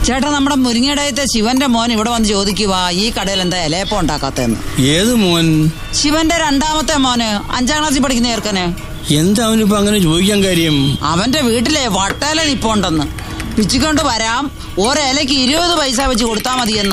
ചേട്ടാ നമ്മുടെ മുരിങ്ങടയത്തെ ശിവന്റെ മോൻ ഇവിടെ വന്ന് ചോദിക്കുവാ ഈ കടയിൽ എന്താ ഇലയപ്പം ഉണ്ടാക്കാത്തെന്ന് ഏത് മോൻ ശിവന്റെ രണ്ടാമത്തെ മോന് അഞ്ചാം ക്ലാസ്സിൽ പഠിക്കുന്ന ചേർക്കന് എന്താ അവനിപ്പോ അങ്ങനെ ചോദിക്കാൻ കാര്യം അവന്റെ വീട്ടിലെ വട്ടയില നിപ്പുണ്ടെന്ന് പിച്ചിക്കൊണ്ട് വരാം ഒരിലയ്ക്ക് ഇരുപത് പൈസ വെച്ച് കൊടുത്താ മതിയെന്ന്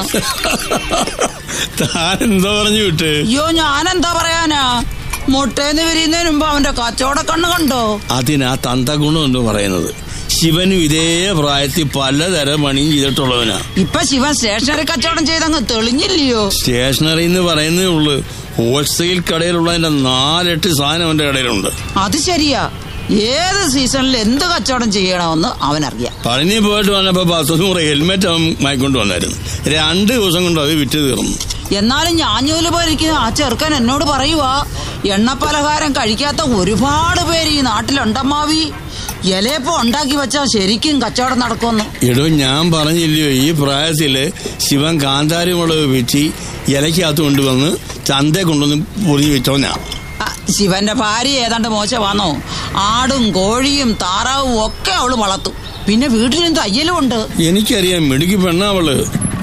താൻ എന്താ പറഞ്ഞു വിട്ട് അയ്യോ ഞാനെന്താ പറയാനാ മുട്ടേന്ന് വിരിയുന്നതിന് മുമ്പ് അവന്റെ കച്ചവട കണ്ണ് കണ്ടോ അതിനാ തന്തഗുണം എന്ന് പറയുന്നത് ശിവനും ഇതേ പ്രായത്തിൽ പലതരം പണിയും ചെയ്തിട്ടുള്ളവനാ ഇപ്പൊ ശിവൻ സ്റ്റേഷനറി കച്ചവടം ചെയ്തങ്ങ് തെളിഞ്ഞില്ലയോ സ്റ്റേഷനറി എന്ന് പറയുന്നേ ഉള്ളു ഹോൾസെയിൽ കടയിലുള്ളതിന്റെ നാലെട്ട് സാധനം അവന്റെ കടയിലുണ്ട് അത് ശരിയാ ഏത് സീസണിൽ എന്ത് കച്ചവടം ചെയ്യണമെന്ന് അവനറിയാം പഴനി പോയിട്ട് വന്നപ്പോ പത്ത് നൂറ് ഹെൽമെറ്റ് അവൻ വാങ്ങിക്കൊണ്ട് വന്നായിരുന്നു രണ്ട് ദിവസം കൊണ്ട് അത് വിറ്റ് തീർന്നു എന്നാലും ഞാഞ്ഞൂല് പോലിരിക്കുന്ന ആ ചെറുക്കൻ എന്നോട് പറയുവാ എണ്ണപ്പലഹാരം കഴിക്കാത്ത ഒരുപാട് പേര് ഈ നാട്ടിലുണ്ടമ്മാവി ഇലയപ്പം ഉണ്ടാക്കി വെച്ചാ ശരിക്കും കച്ചവടം നടക്കുമെന്ന് എടോ ഞാൻ പറഞ്ഞില്ലയോ ഈ പ്രായത്തില് ശിവൻ കാന്താരി മുളക് വെച്ച് ഇലക്കകത്ത് കൊണ്ടുവന്ന് ചന്തയെ കൊണ്ടുവന്ന് പൊതി വെച്ചോന്നാ ആ, ശിവന്റെ ഭാര്യ ഏതാണ്ട് മോശമാണോ ആടും കോഴിയും താറാവും ഒക്കെ അവള് വളർത്തും പിന്നെ വീട്ടിലും തയ്യലും ഉണ്ട് എനിക്കറിയാം മിടുക്കി പെണ്ണാവള്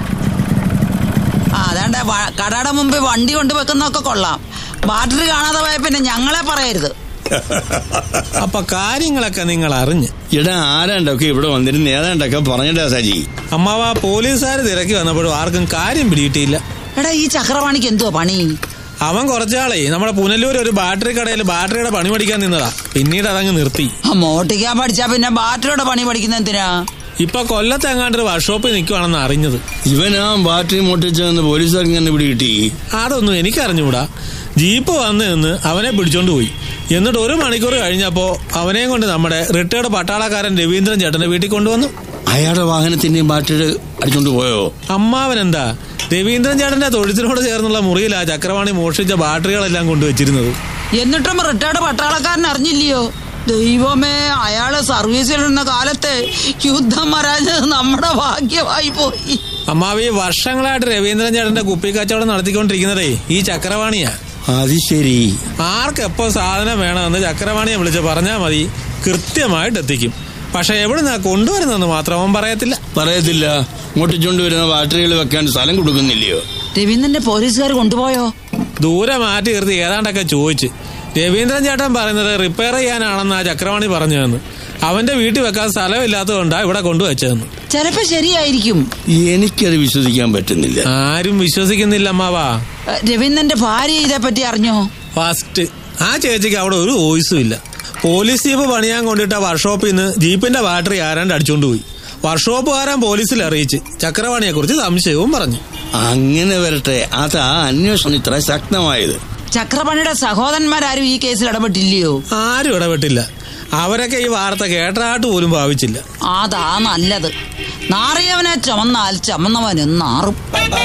ആ അതാണ്ട് വ- കടയുടെ മുമ്പിൽ വണ്ടി കൊണ്ട് വെക്കുന്നൊക്കെ കൊള്ളാം ബാറ്ററി കാണാതെ പോയ പിന്നെ ഞങ്ങളെ പറയരുത് അപ്പൊ കാര്യങ്ങളൊക്കെ നിങ്ങൾ അറിഞ്ഞ് എടാ ആരാണ്ടൊക്കെ ഇവിടെ വന്നിരുന്ന് ഏതാണ്ടൊക്കെ പറഞ്ഞിട്ടാ സജി അമ്മാവ പോലീസുകാർ തിരക്കി വന്നപ്പോഴും ആർക്കും കാര്യം പിടിയിട്ടില്ല എടാ ഈ ചക്രവാണിക്ക് എന്തുവാ പണി അവൻ കുറച്ചാളേ നമ്മുടെ പുനലൂർ ഒരു ബാറ്ററി കടയിൽ ബാറ്ററിയുടെ പണി പഠിക്കാൻ നിന്നതാ പിന്നീട് അതങ്ങ് നിർത്തി ആ, മോട്ടിക്കാൻ പഠിച്ചാ പിന്നെ ബാറ്ററിയുടെ പണി പഠിക്കുന്ന എന്തിനാ ഇപ്പൊ കൊല്ലത്ത് എങ്ങാണ്ട് ഒരു വർക്ക്ഷോപ്പിൽ നിൽക്കുവാണെന്ന് അറിഞ്ഞത് ഇവനാ ബാറ്ററി മുട്ടിച്ചെന്ന് പോലീസുകാർക്ക് ഇങ്ങനെ പിടി കിട്ടി അതൊന്നും എനിക്കറിഞ്ഞൂടാ ജീപ്പ് വന്ന് നിന്ന് അവനെ പിടിച്ചോണ്ട് പോയി എന്നിട്ട് ഒരു മണിക്കൂർ കഴിഞ്ഞപ്പോ അവനെയും കൊണ്ട് നമ്മുടെ റിട്ടയർഡ് പട്ടാളക്കാരൻ രവീന്ദ്രൻ ചേട്ടന്റെ വീട്ടിൽ കൊണ്ടുവന്നു അയാളുടെ വാഹനത്തിന്റെയും ബാറ്ററി അടിച്ചോണ്ട് പോയോ അമ്മാവൻ എന്താ രവീന്ദ്രൻ ചേട്ടന്റെ തൊഴുത്തിനോട് ചേർന്നുള്ള മുറിയിലാ ചക്രവാണി മോഷ്ടിച്ച ബാറ്ററികളെല്ലാം കൊണ്ടുവച്ചിരുന്നത് എന്നിട്ടും റിട്ടയർഡ് പട്ടാളക്കാരൻ അറിഞ്ഞില്ലയോ ദൈവമേ അയാള് സർവീസിലിരുന്ന കാലത്ത് യുദ്ധം വരാഞ്ഞത് നമ്മുടെ ഭാഗ്യമായി പോയി അമ്മാവി വർഷങ്ങളായിട്ട് രവീന്ദ്രൻ ചേട്ടന്റെ കുപ്പി കച്ചവടം നടത്തിക്കൊണ്ടിരിക്കുന്നതേ ഈ ചക്രവാണിയാ അത് ശരി ആർക്കെപ്പോ സാധനം വേണമെന്ന് ചക്രവാണിയെ വിളിച്ച് പറഞ്ഞാൽ മതി കൃത്യമായിട്ട് എത്തിക്കും പക്ഷെ എവിടുന്നാ കൊണ്ടുവരുന്നെന്ന് മാത്രം അവൻ പറയത്തില്ല പറയത്തില്ല മുട്ടിച്ചോണ്ട് വരുന്ന ബാറ്ററികൾ വെക്കാൻ സ്ഥലം കൊടുക്കുന്നില്ലയോ രവീന്ദ്രന്റെ പോലീസുകാർ കൊണ്ടുപോയോ ദൂരെ മാറ്റി നിർത്തി ഏതാണ്ടൊക്കെ ചോദിച്ച് രവീന്ദ്രൻ ചേട്ടൻ പറയുന്നത് റിപ്പയർ ചെയ്യാനാണെന്ന് ആ ചക്രവാണി പറഞ്ഞതെന്ന് അവന്റെ വീട്ടിൽ വെക്കാൻ സ്ഥലമില്ലാത്തതുകൊണ്ടാ ഇവിടെ കൊണ്ടുവച്ചതെന്ന് ചിലപ്പോ ശരിയായിരിക്കും എനിക്കത് വിശ്വസിക്കാൻ പറ്റുന്നില്ല ആരും വിശ്വസിക്കുന്നില്ല അമ്മാവാ ഏ, രവീന്ദ്രന്റെ ഭാര്യ ഇതേപ്പറ്റി അറിഞ്ഞോ ഫസ്റ്റ് ആ ചേച്ചിക്ക് അവിടെ ഒരു വോയിസും ഇല്ല പോലീസ് ജീപ്പ് പണിയാൻ കൊണ്ടിട്ട വർക്ക്ഷോപ്പിൽ നിന്ന് ജീപ്പിന്റെ ബാറ്ററി ആരാണ്ട് അടിച്ചോണ്ട് പോയി വർക്ക്ഷോപ്പുകാരൻ പോലീസിൽ അറിയിച്ച് ചക്രവാണിയെ കുറിച്ച് സംശയവും പറഞ്ഞു അങ്ങനെ വരട്ടെ അതാ അന്വേഷണം ഇത്ര ശക്തമായത് ചക്രപാണിയുടെ സഹോദരന്മാരാരും ഈ കേസിൽ ഇടപെട്ടില്ലയോ ആരും ഇടപെട്ടില്ല അവരൊക്കെ ഈ വാർത്ത കേട്ടാട്ട് പോലും ഭാവിച്ചില്ല അതാ നല്ലത് നാറിയവനെ ചുമന്നാൽ ചുമന്നവനും നാറും